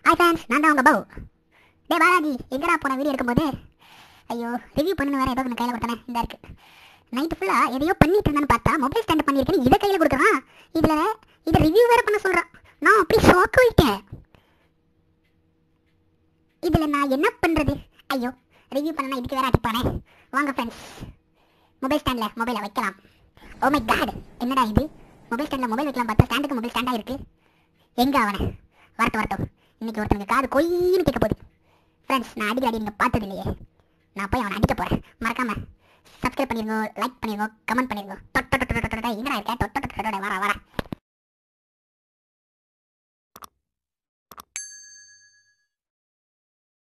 hi fans நான் தான் உங்கள் பவு டே பாலாஜி எங்கடா போன வீடியோ எடுக்கும்போது ஐயோ ரிவ்யூ பண்ணணும் வேறு ஏதோ ஒன்று கையில் கொடுத்தானே இந்த இருக்கு நைட்டு ஃபுல்லாக எதையோ பண்ணிட்டு இருந்தேன்னு பார்த்தா மொபைல் ஸ்டாண்ட் பண்ணியிருக்கேன்னு இதை கையில் கொடுக்குறான் இதில் இதை ரிவ்யூ வேறு பண்ண சொல்கிறான் நான் அப்படி ஷாக் ஆயிட்டேன் இதில் நான் என்ன பண்ணுறது ஐயோ ரிவ்யூ பண்ணனா இதுக்கு வேறு அடிப்பானே வாங்க ஃப்ரெண்ட்ஸ் மொபைல் ஸ்டாண்டில் மொபைலை வைக்கலாம் ஓ மை காட் என்னடா இது மொபைல் ஸ்டாண்டில் மொபைல் வைக்கலாம் பார்த்தா ஸ்டாண்டுக்கு மொபைல் ஸ்டாண்டாக இருக்குது எங்கே அவனை வரட்டும் வரட்டும் இன்னைக்கு ஒருத்தனுக்கு காது கொய்யின்னு கேட்க போகுது ஃப்ரெண்ட்ஸ் நான் அடிக்கடி அடி நீங்கள் பார்த்தது இல்லையே நான் போய் அவனை அடிக்க போகிறேன் மறக்காம சப்ஸ்கிரைப் பண்ணிருங்க லைக் பண்ணிருங்க கமெண்ட் பண்ணிருங்க தொட்ட தொட்ட தொட்ட தொட்ட எங்கடா இருக்க தொட்ட தொட்ட தொட்ட வர வர